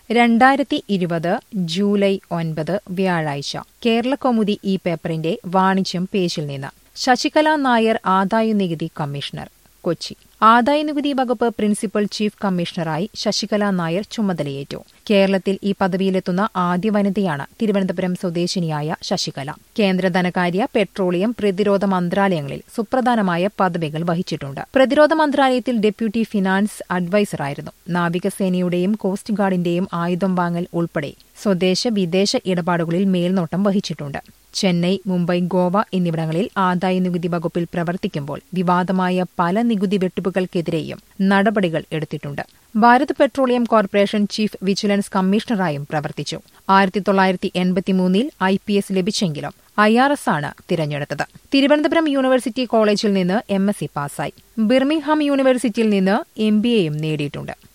രണ്ടായിരത്തി ഇരുപത് ജൂലൈ ഒൻപത് വ്യാഴാഴ്ച കേരളകൗമുദി ഈ പേപ്പറിന്റെ വാണിജ്യം പേജിൽ നിന്ന് ശശികല നായർ ആദായനികുതി കമ്മീഷണർ കൊച്ചി ആദായനികുതി വകുപ്പ് പ്രിൻസിപ്പൽ ചീഫ് കമ്മീഷണറായി ശശികല നായർ ചുമതലയേറ്റു കേരളത്തിൽ ഈ പദവിയിലെത്തുന്ന ആദ്യ വനിതയാണ് തിരുവനന്തപുരം സ്വദേശിനിയായ ശശികല കേന്ദ്ര ധനകാര്യ പെട്രോളിയം പ്രതിരോധ മന്ത്രാലയങ്ങളിൽ സുപ്രധാനമായ പദവികൾ വഹിച്ചിട്ടുണ്ട് പ്രതിരോധ മന്ത്രാലയത്തിൽ ഡെപ്യൂട്ടി ഫിനാൻസ് അഡ്വൈസറായിരുന്നു നാവികസേനയുടെയും കോസ്റ്റ് ഗാർഡിന്റെയും ആയുധം വാങ്ങൽ ഉൾപ്പെടെ സ്വദേശ വിദേശ ഇടപാടുകളിൽ മേൽനോട്ടം വഹിച്ചിട്ടുണ്ട് ചെന്നൈ മുംബൈ ഗോവ എന്നിവിടങ്ങളിൽ ആദായനികുതി വകുപ്പിൽ പ്രവർത്തിക്കുമ്പോൾ വിവാദമായ പല നികുതി വെട്ടിപ്പുകൾക്കെതിരെയും നടപടികൾ എടുത്തിട്ടുണ്ട് Bharat petroleum corporation chief vigilance കമ്മീഷണറായും പ്രവർത്തിച്ചു ആയിരത്തി തൊള്ളായിരത്തി എൺപത്തിമൂന്നിൽ ഐ പി എസ് ലഭിച്ചെങ്കിലും ഐ ആർ എസ് ആണ് തിരഞ്ഞെടുത്തത് തിരുവനന്തപുരം യൂണിവേഴ്സിറ്റി കോളേജിൽ നിന്ന് എം എസ് സി പാസായി ബിർമിംഗ്ഹാം യൂണിവേഴ്സിറ്റിയിൽ നിന്ന് എം ബി എയും നേടിയിട്ടുണ്ട്